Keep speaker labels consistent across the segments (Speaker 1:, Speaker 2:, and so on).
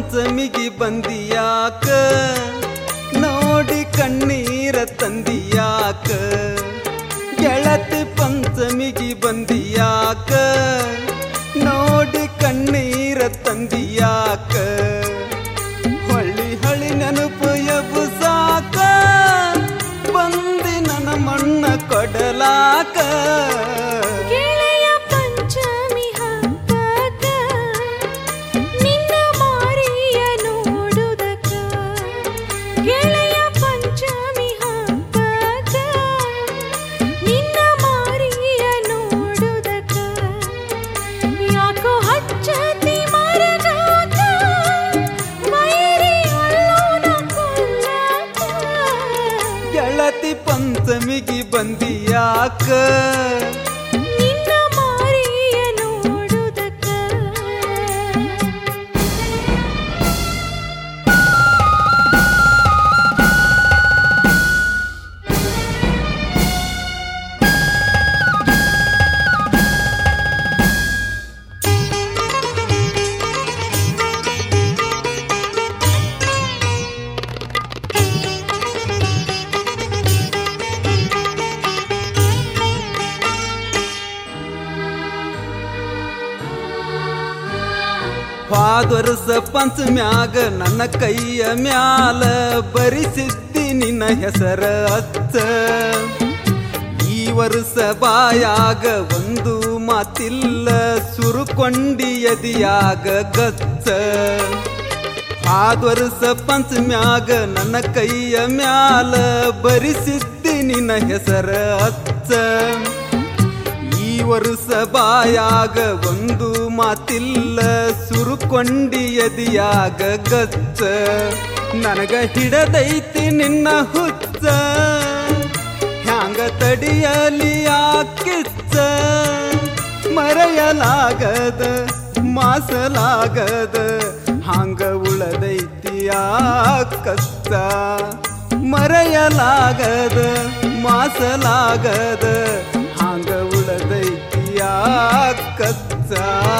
Speaker 1: ಪಂಚಮಿಗಿ ಬಂದಿಯಾಕ ನೋಡಿ ಕಣ್ಣೀರ ತಂದಿಯಾಕ ಗೆಳತಿ ಪಂಚಮಿಗಿ ಬಂದಿಯಾಕ ನೋಡಿ ಕಣ್ಣೀರ ತಂದಿಯಾಕ ಹೊಳ್ಳಿ ಹಳಿ ನೆನಪು ಎಬ್ಬುಸಾಕ ಬಂದಿ ನನ್ನ ಮಣ್ಣ ಕೊಡಲಾಕ
Speaker 2: ಗೆಳೆಯ ಪಂಚಮಿ ಹಬ್ಬಕ್ಕ ನಿನ್ನ ಮಾರಿಯ ನೋಡುದಕ್ಕ ಗೆಳೆಯ ಪಂಚಮಿ ಹಬ್ಬಕ್ಕ ನಿನ್ನ ಮಾರಿಯ ನೋಡುದಕ್ಕ ಯಾಕೋ ಹಚ್ಚತಿ ಮರಗಾಕ ಮೈರಿ ಅಲ್ಲೋನ ಕೊಲ್ಲಾಕ
Speaker 1: ಗೆಳತಿ ಪಂಚಮಿಗಿ ಬಂದಿಯಾಕ
Speaker 2: ನಿನ್ನ ಮಾರಿಯ ನೋಡುದಕ್ಕ
Speaker 1: ವಾದರ್ಸ ಪಂಚಮ್ಯಾಗ ನನ್ನ ಕೈಯ ಮ್ಯಾಲ ಬರಿಸಿದ್ದಿ ನಿನ್ನ ಹೆಸರ ಅಚ್ಚ ಈ ವರ್ಷ ಬಾಯಾಗ ಒಂದು ಮಾತಿಲ್ಲ ಸುರುಕೊಂಡಿ ಎದಿಯಾಗ ಗಚ್ಚ ಆದ್ವರ್ಸ ಪಂಚಮ್ಯಾಗ ನನ್ನ ಕೈಯ ಮ್ಯಾಲ ಬರಿಸಿದ್ದಿ ನಿನ್ನ ಹೆಸರ ಅಚ್ಚ ಈ ವರ್ಷ ಬಾಯಾಗ ಒಂದು ಮಾತಿಲ್ಲ ಸುರುಕೊಂಡಿ ಎದಿಯಾಗ ಗಚ್ಚ ನನಗ ಹಿಡದೈತಿ ನಿನ್ನ ಹುಚ್ಚ ಹ್ಯಾಂಗ ತಡಿಯಲಿ ಆ ಕಿಚ್ಚ ಮರೆಯಲಾಗದ ಮಾಸಲಾಗದ ಹಾಂಗ ಉಳದೈತಿ ಆ ಕಚ್ಚ ಮರೆಯಲಾಗದ ಮಾಸಲಾಗದ ಹಾಂಗ ಉಳದೈತಿ ಆ ಕಚ್ಚ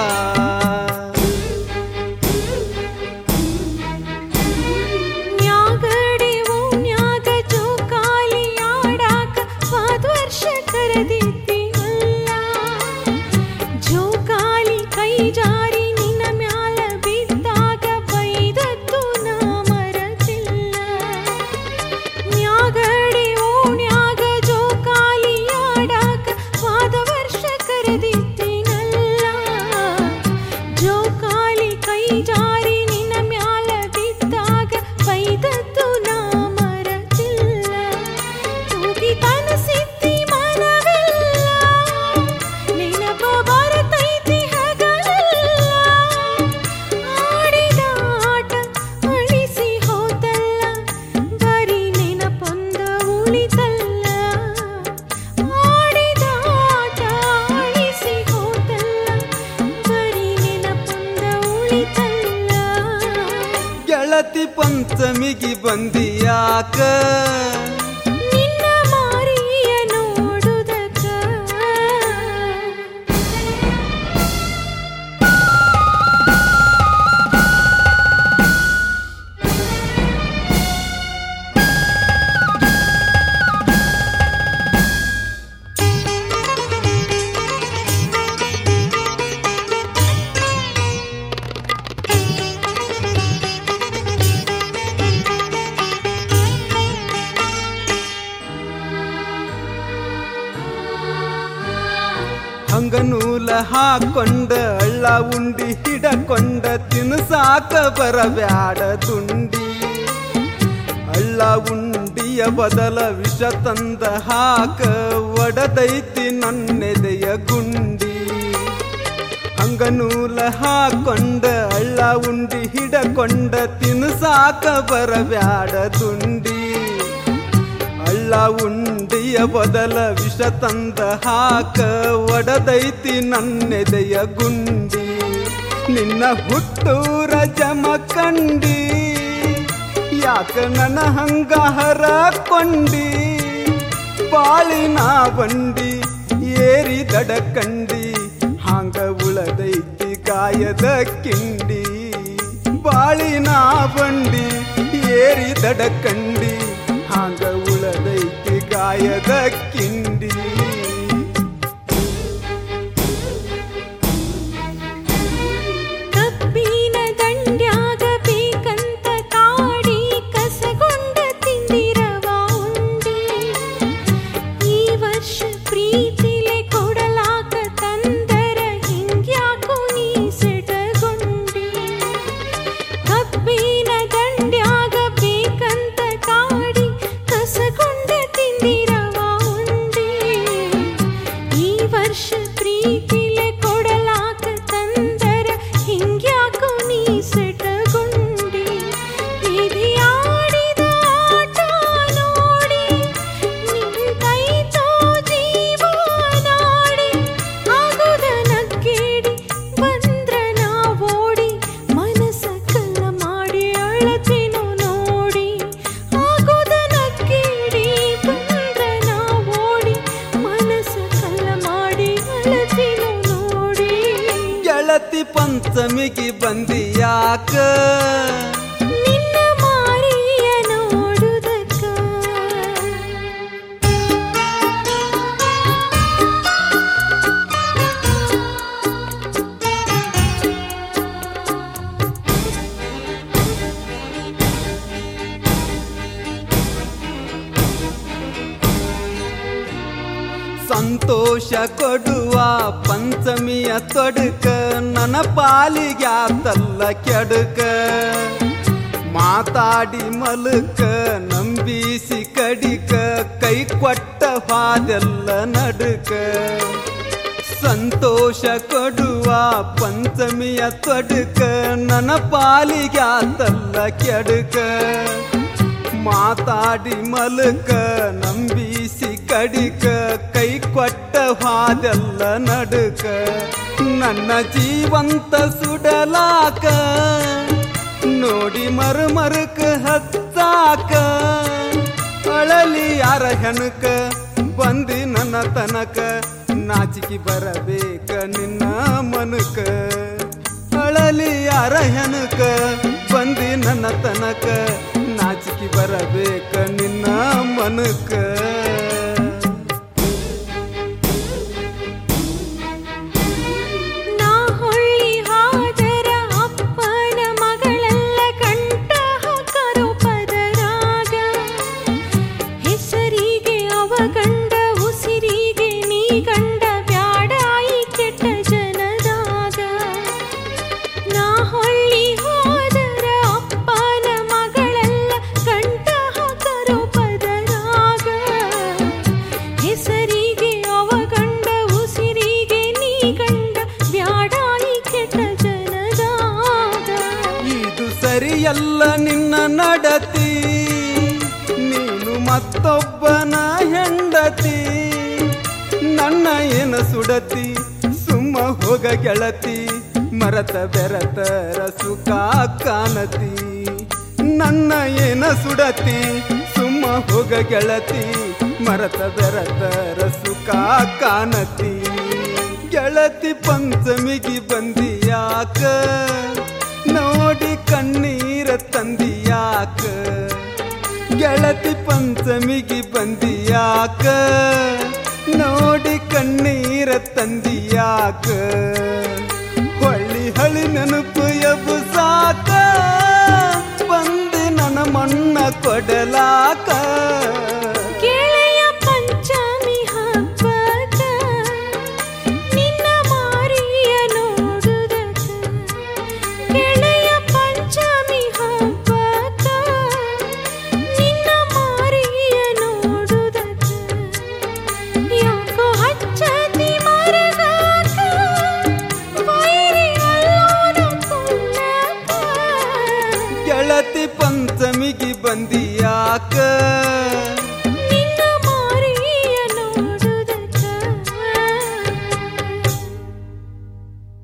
Speaker 2: ನ್ಯಾಗಡಿ ಓಣ್ಯಾಗ ಜೋಕಾಲಿ ಆಡಾಕ ವಾದ್ ವರ್ಷ ಕರೆದಿದ್ದಿ ಅಲ್ಲ ಜೋಕಾಲಿ ಕೈ ಜಾರಿ ನಿನ್ನ ಮ್ಯಾಲ ಬಿದ್ದಾಗ ಬೈದದ್ದು ನಾ ಮರತಿಲ್ಲ ನ್ಯಾಗಡಿ ಓಣ್ಯಾಗ ಜೋಕಾಲಿ ಆಡಾಕ ವಾದ ವರ್ಷ ಕರೆದಿದ್ದೀನಲ್ಲ ಜೋಕಾಲಿ ಕೈ ಜಾರಿ ನಿನ್ನ ಮ್ಯಾಲ ಬಿದ್ದಾಗ ಬೈದದ್ದು ನಾ ಮರತಿಲ್ಲ ತೂಗಿ ಕನಸಿದ್ದಿ ಮನವಿಲ್ಲ ನೆನಪ ಬರತೈತಿ ಹಗಲೆಲ್ಲ ಆಡಿದ ಆಟ ಅಳಿಸಿ ಹೋತಲ್ಲ ಬರೀ ನೆನಪೊಂದ ಉಳಿತಲ್ಲ ಆಡಿದ ಆಟ ಅಳಿಸಿ ಹೋತಲ್ಲ ಬರೀ ನೆನಪೊಂದ ಉಳಿತಲ್ಲ
Speaker 1: ಗೆಳತಿ ಪಂಚಮಿಗಿ ಬಂದಿಯಾಕ
Speaker 2: ನಿನ್ನ ಮಾರಿಯ ನೋಡುದಕ್ಕ
Speaker 1: ಹಂಗ ನೂಲ ಹಾಕೊಂಡ ಅಳ್ಳ ಉಂಡಿ ಹಿಡಕೊಂಡ ತಿನ್ಸಾಕ ಬರಬ್ಯಾಡ ತುಂಡಿ ಅಳ್ಳ ಉಂಡಿಯ ಬದಲ ವಿಷ ತಂದ ಹಾಕ ಒಡದೈತಿ ನನ್ನೆದೆಯ ಗುಂಡಿ ಹಂಗ ನೂಲ ಹಾಕೊಂಡ ಅಳ್ಳ ಉಂಡಿ ಹಿಡಕೊಂಡ ತಿನ್ಸಾಕ ಬರಬ್ಯಾಡ ತುಂಡಿ ಅಳ್ಳ ಉಂಡಿಯ ಬದಲ ವಿಷ ತಂದ ಹಾಕ ಒಡದೈತಿ ನನ್ನೆದೆಯ ಗುಂಡಿ ನಿನ್ನ ಹುಟ್ಟೂರ ಜಮಕಂಡಿ ಯಾಕ ನನ್ನ ಹಂಗ ಹರಕೊಂಡಿ ಬಾಳಿನ ಬಂಡಿ ಏರಿ ದಡಕಂಡಿ ಹಾಂಗ ಉಳದೈತಿ ಕಾಯದ ಕಿಂಡಿ ಬಾಳ ಬಾಳಿನ ಬಂಡಿ ಏರಿ ದಡ ಕಂಡಿ ಹಾಂಗ ಉಳದೈತಿ ಗಾಯದ ಕಿಂಡಿ
Speaker 2: ಕಬ್ಬಿನ ದಂಡ್ಯಾಗ ಬೇಕಂತ ಕಾಡಿ ಕಸಗೊಂಡ ತಿಂದಿರವ ಉಂಡಿ ಈ ವರ್ಷ ಪ್ರೀತಿಲೆ ಕೊಡಲಾಕ ತಂದರ ಹಿಂಗ್ಯಾಕೋ ನೀ ಸೆಟಗೊಂಡಿ ಕಬ್ಬಿನ ದಂಡ್ಯಾಗ ಬೇಕಂತ ಕಾಡಿ ಕಸಗೊಂಡ ತಿಂದಿರವ ಉಂಡಿ ಈ ವರ್ಷ ಪ್ರೀತಿಲೆ ಕೊಡಲಾಕ ತಂದರ ಹಿಂಗ್ಯಾಕೋ ನೀ ಸೆಟಗೊಂಡಿ ವಿಧಿಯಾಡಿದ ಆಟ ನೋಡಿ ನಿಂತೈತೋ ಜೀವ ನಾಡಿ ಆಗುದ ನಗ್ಗೇಡಿ ಬಂದ್ರ ನಾ ಓಡಿ ಮನಸ ಕಲ್ಲ ಮಾಡಿ ಅಳತಿನು ನೋಡಿ ಆಗುದ ನಗ್ಗೇಡಿ ಬಂದ್ರ ನಾ ಓಡಿ ಮನಸ ಕಲ್ಲ ಮಾಡಿ ಅಳತಿನು ನೋಡಿ
Speaker 1: ಗೆಳತಿ ಪಂಚಮಿಗೆ ಬಂದಿಯಾಕ
Speaker 2: ನಿನ್ನ ಮಾರಿಯ ನೋಡುದಕ್ಕ
Speaker 1: ಸಂತೋಷ ಕೊಡುವ ಪಂಚಮಿಯ ತೊಡಕ ನನ್ನ ಪಾಲಿಗ್ಯಾತಲ್ಲ ಕೆಡುಕ ಮಾತಾಡಿ ಮಲಕ ನಂಬಿಸಿ ಕಡಿಕ ಕೈ ಕೊಟ್ಟ ಹಾದೆಲ್ಲ ನಡುಕ ಸಂತೋಷ ಕೊಡುವ ಪಂಚಮಿಯ ತೊಡಕ ನನ್ನ ಪಾಲಿಗ್ಯಾತಲ್ಲ ಕೆಡುಕ ಮಾತಾಡಿ ಮಲಕ ನಂಬಿಸಿ ಕಡಿಕ ಕೈ ಕೊಟ್ಟ ಹಾದೆಲ್ಲ ನಡುಕ ನನ್ನ ಜೀವಂತ ಸುಡಲಾಕ ನೋಡಿ ಮರುಮರುಕ ಹತ್ತಾಕ ಅಳಲಿ ಯಾರ ಹೆಣಕ ಬಂದಿ ನನ್ನ ತನಕ ನಾಚಿಕೆ ಬರಬೇಕ ನಿನ್ನ ಮನಕ ಅಳಲಿ ಯಾರ ಹೆಣಕ ಬಂದಿ ನನ್ನ ತನಕ ನಾಚಿಕೆ ಬರಬೇಕ ನಿನ್ನ ಮನಕ
Speaker 2: ನಾ ಹೊಳ್ಳಿ ಹಾದರ ಅಪ್ಪನ ಮಗಳೆಲ್ಲ ಕಂಠ ಹಾಕರು ಪದರಾಗ ಹೆಸರಿಗೆ ಅವ ಗಂಡ ಉಸಿರಿಗೆ ನೀ ಗಂಡ ಬ್ಯಾಡಾಯಿ ಕೆಟ್ಟ ಜನದಾಗ ನಾ ಹೊಳ್ಳಿ ಹೋದರ ಅಪ್ಪನ ಮಗಳೆಲ್ಲ ಕಂಠ ಹಾಕರು ಪದರಾಗ ಹೆಸರಿಗೆ ಅವ ಗಂಡ ಉಸಿರಿಗೆ ನೀ ಗಂಡ ಬ್ಯಾಡಾಯಿ ಕೆಟ್ಟ ಜನದಾಗ
Speaker 1: ಇದು ಸರಿಯಲ್ಲ ನಿನ್ನ ನಡತಿ ನೀನು ಮತ್ತೊಬ್ಬನ ಹೆಂಡತಿ ನನ್ನ ಏನ ಸುಡತಿ ಸುಮ್ಮ ಹೋಗ ಗೆಳತಿ ಮರತ ಬೆರತರ ಸುಖ ಕಾಣತಿ ನನ್ನ ಏನ ಸುಡತಿ ಸುಮ್ಮ ಹೋಗ ಗೆಳತಿ ಮರತ ಬೆರತರ ಸುಖ ಕಾಣತಿ ಗೆಳತಿ ಪಂಚಮಿಗೆ ಬಂದಿಯಾಕ ನೋಡಿ ಕಣ್ಣೀರ ತಂದಿಯಾಕ ಗೆಳತಿ ಪಂಚಮಿಗೆ ಬಂದಿಯಾಕ ನೋಡಿ ಕಣ್ಣೀರ ತಂದಿಯಾಕ ಹೊಳ್ಳಿ ಹಳಿ ನೆನಪು ಎಬ್ಬು ಸಾಕ ಬಂದಿ ನನ್ನ ಮಣ್ಣ ಕೊಡಲಾಕ